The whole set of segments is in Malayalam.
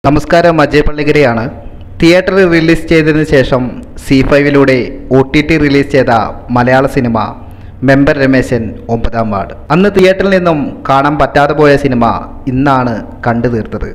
നമസ്കാരം അജയ് പള്ളിക്കരയാണ് തിയേറ്ററിൽ റിലീസ് ചെയ്തതിനു ശേഷം സി ഫൈവിലൂടെ ഒ ടി ടി റിലീസ് ചെയ്ത മലയാള സിനിമ മെമ്പർ രമേശൻ ഒമ്പതാം വാർഡ് അന്ന് തിയേറ്ററിൽ നിന്നും കാണാൻ പറ്റാതെ പോയ സിനിമ ഇന്നാണ് കണ്ടു തീർത്തത്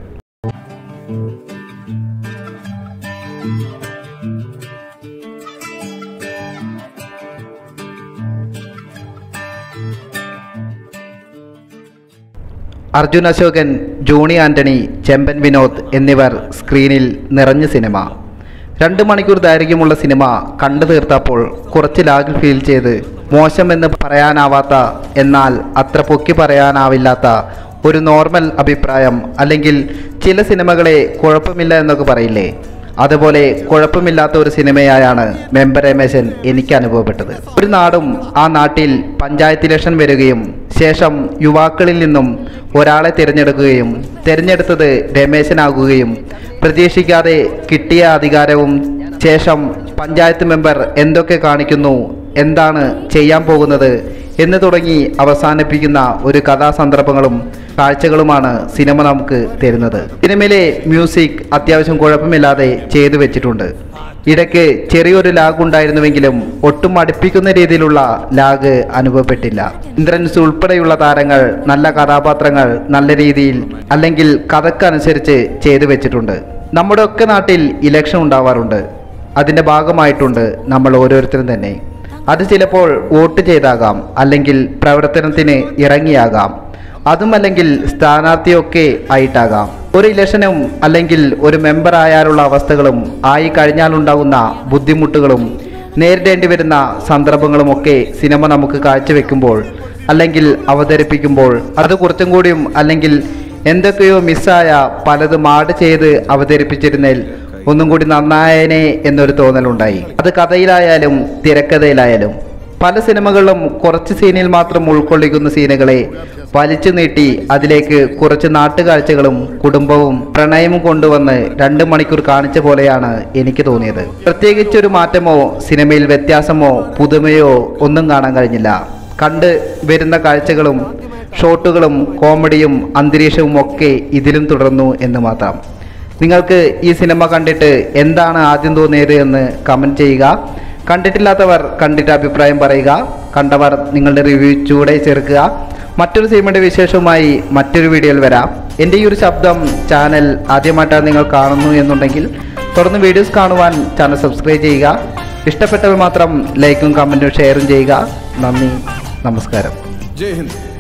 അർജുൻ അശോകൻ ജോണി ആന്റണി ചെമ്പൻ വിനോദ് എന്നിവർ സ്ക്രീനിൽ നിറഞ്ഞ സിനിമ രണ്ട് മണിക്കൂർ ദൈർഘ്യമുള്ള സിനിമ കണ്ടു തീർത്തപ്പോൾ കുറച്ച് ലാഗ് ഫീൽ ചെയ്ത് മോശമെന്ന് പറയാനാവാത്ത എന്നാൽ അത്ര പൊക്കി പറയാനാവില്ലാത്ത ഒരു നോർമൽ അഭിപ്രായം അല്ലെങ്കിൽ ചില സിനിമകളെ കുഴപ്പമില്ല എന്നൊക്കെ പറയില്ലേ അതുപോലെ കുഴപ്പമില്ലാത്ത ഒരു സിനിമയായാണ് മെമ്പർ രമേശൻ എനിക്ക് അനുഭവപ്പെട്ടത് ഒരു നാടും ആ നാട്ടിൽ പഞ്ചായത്ത് ഇലക്ഷൻ വരികയും ശേഷം യുവാക്കളിൽ നിന്നും ഒരാളെ തിരഞ്ഞെടുക്കുകയും തിരഞ്ഞെടുത്തത് രമേശനാകുകയും പ്രതീക്ഷിക്കാതെ കിട്ടിയ അധികാരവും ശേഷം പഞ്ചായത്ത് മെമ്പർ എന്തൊക്കെ കാണിക്കുന്നു എന്താണ് ചെയ്യാൻ പോകുന്നത് എന്ന് തുടങ്ങി അവസാനിപ്പിക്കുന്ന ഒരു കഥാസന്ദർഭങ്ങളും കാഴ്ചകളുമാണ് സിനിമ നമുക്ക് തരുന്നത് സിനിമയിലെ മ്യൂസിക് അത്യാവശ്യം കുഴപ്പമില്ലാതെ ചെയ്തു വെച്ചിട്ടുണ്ട് ഇടയ്ക്ക് ചെറിയൊരു ലാഗ് ഉണ്ടായിരുന്നുവെങ്കിലും ഒട്ടും അടുപ്പിക്കുന്ന രീതിയിലുള്ള ലാഗ് അനുഭവപ്പെട്ടില്ല ഇന്ദ്രൻസ് ഉൾപ്പെടെയുള്ള താരങ്ങൾ നല്ല കഥാപാത്രങ്ങൾ നല്ല രീതിയിൽ അല്ലെങ്കിൽ കഥക്കനുസരിച്ച് ചെയ്തു വെച്ചിട്ടുണ്ട് നമ്മുടെ ഒക്കെ നാട്ടിൽ ഇലക്ഷൻ ഉണ്ടാവാറുണ്ട് അതിൻ്റെ ഭാഗമായിട്ടുണ്ട് നമ്മൾ ഓരോരുത്തരും തന്നെ അത് ചിലപ്പോൾ വോട്ട് ചെയ്താകാം അല്ലെങ്കിൽ പ്രവർത്തനത്തിന് ഇറങ്ങിയാകാം അതുമല്ലെങ്കിൽ സ്ഥാനാർത്ഥിയൊക്കെ ആയിട്ടാകാം ഒരു ഇലക്ഷനും അല്ലെങ്കിൽ ഒരു മെമ്പർ ആയാലുള്ള അവസ്ഥകളും ആയി കഴിഞ്ഞാലുണ്ടാകുന്ന ബുദ്ധിമുട്ടുകളും നേരിടേണ്ടി വരുന്ന സന്ദർഭങ്ങളുമൊക്കെ സിനിമ നമുക്ക് കാഴ്ചവെക്കുമ്പോൾ അല്ലെങ്കിൽ അവതരിപ്പിക്കുമ്പോൾ അത് കുറച്ചും കൂടിയും അല്ലെങ്കിൽ എന്തൊക്കെയോ മിസ്സായ പലതും ആഡ് ചെയ്ത് അവതരിപ്പിച്ചിരുന്നതിൽ ഒന്നും കൂടി നന്നായനെ എന്നൊരു തോന്നലുണ്ടായി അത് കഥയിലായാലും തിരക്കഥയിലായാലും പല സിനിമകളിലും കുറച്ച് സീനിൽ മാത്രം ഉൾക്കൊള്ളിക്കുന്ന സീനുകളെ വലിച്ചു നീട്ടി അതിലേക്ക് കുറച്ച് നാട്ടുകാഴ്ചകളും കുടുംബവും പ്രണയവും കൊണ്ടുവന്ന് രണ്ട് മണിക്കൂർ കാണിച്ച പോലെയാണ് എനിക്ക് തോന്നിയത് പ്രത്യേകിച്ചൊരു മാറ്റമോ സിനിമയിൽ വ്യത്യാസമോ പുതുമയോ ഒന്നും കാണാൻ കഴിഞ്ഞില്ല കണ്ട് വരുന്ന കാഴ്ചകളും ഷോട്ടുകളും കോമഡിയും അന്തരീക്ഷവും ഒക്കെ ഇതിലും തുടർന്നു എന്ന് മാത്രം നിങ്ങൾക്ക് ഈ സിനിമ കണ്ടിട്ട് എന്താണ് ആദ്യം തോന്നിയത് എന്ന് കമൻറ്റ് ചെയ്യുക കണ്ടിട്ടില്ലാത്തവർ കണ്ടിട്ട് അഭിപ്രായം പറയുക കണ്ടവർ നിങ്ങളുടെ റിവ്യൂ ചൂടെ ചേർക്കുക മറ്റൊരു സിനിമയുടെ വിശേഷവുമായി മറ്റൊരു വീഡിയോയിൽ വരാം എൻ്റെ ഈ ഒരു ശബ്ദം ചാനൽ ആദ്യമായിട്ടാണ് നിങ്ങൾ കാണുന്നു എന്നുണ്ടെങ്കിൽ തുടർന്ന് വീഡിയോസ് കാണുവാൻ ചാനൽ സബ്സ്ക്രൈബ് ചെയ്യുക ഇഷ്ടപ്പെട്ടവർ മാത്രം ലൈക്കും കമൻറ്റും ഷെയറും ചെയ്യുക നന്ദി നമസ്കാരം जय हिंद